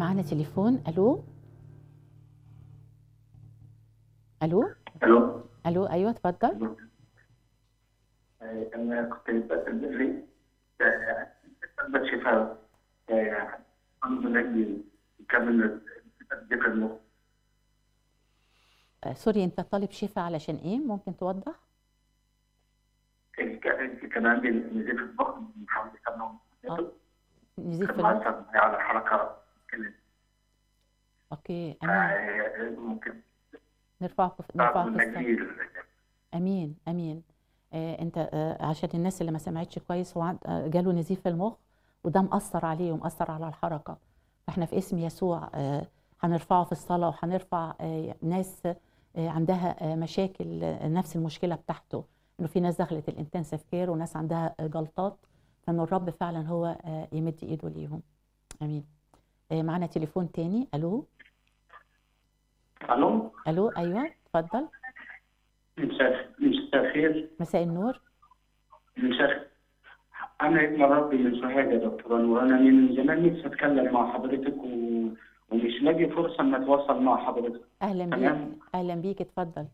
معانا تليفون الو الو الو الو ايوه اتفضل آه، انا كنت بسال لي طلبت شفاء آه، الحمد لله يكمل ذكر المخ آه، سوري انت طالب شفاء علشان ايه ممكن توضح كان كان عندي نزيف المخ من حوالي سنه آه. نزيف كان في المخ مأثر معايا على الحركه كده. اوكي امين آه، ممكن نرفعك بعض نرفعك في الصلاة المجيل امين امين آه انت آه عشان الناس اللي ما سمعتش كويس هو عند- آه، جاله نزيف في المخ وده مأثر عليه ومأثر على الحركة فاحنا في اسم يسوع آه هنرفعه في الصلاة وهنرفع آه ناس آه عندها آه مشاكل آه نفس المشكلة بتاعته انه في ناس دخلت الانتنسيف كير وناس عندها آه جلطات فانه الرب فعلا هو آه يمد ايده ليهم امين آه معانا تليفون تاني الو الو الو ايوه اتفضل مساء مساء الخير مساء النور مساء انا ابن ربي من سوهاج يا دكتور انور انا من زمان نفسي اتكلم مع حضرتك و... ومش لاقي فرصه ان اتواصل مع حضرتك اهلا بيك تمام. اهلا بيك اتفضل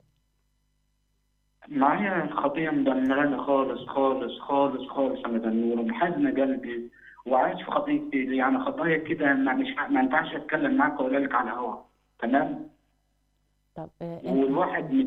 معايا خطية مدمرانة خالص خالص خالص خالص أنا دنورة محزنة قلبي وعايش في خطيتي يعني خطايا كده ما مش ما ينفعش أتكلم معاك وأقول لك على الهوا تمام طب آه، انت والواحد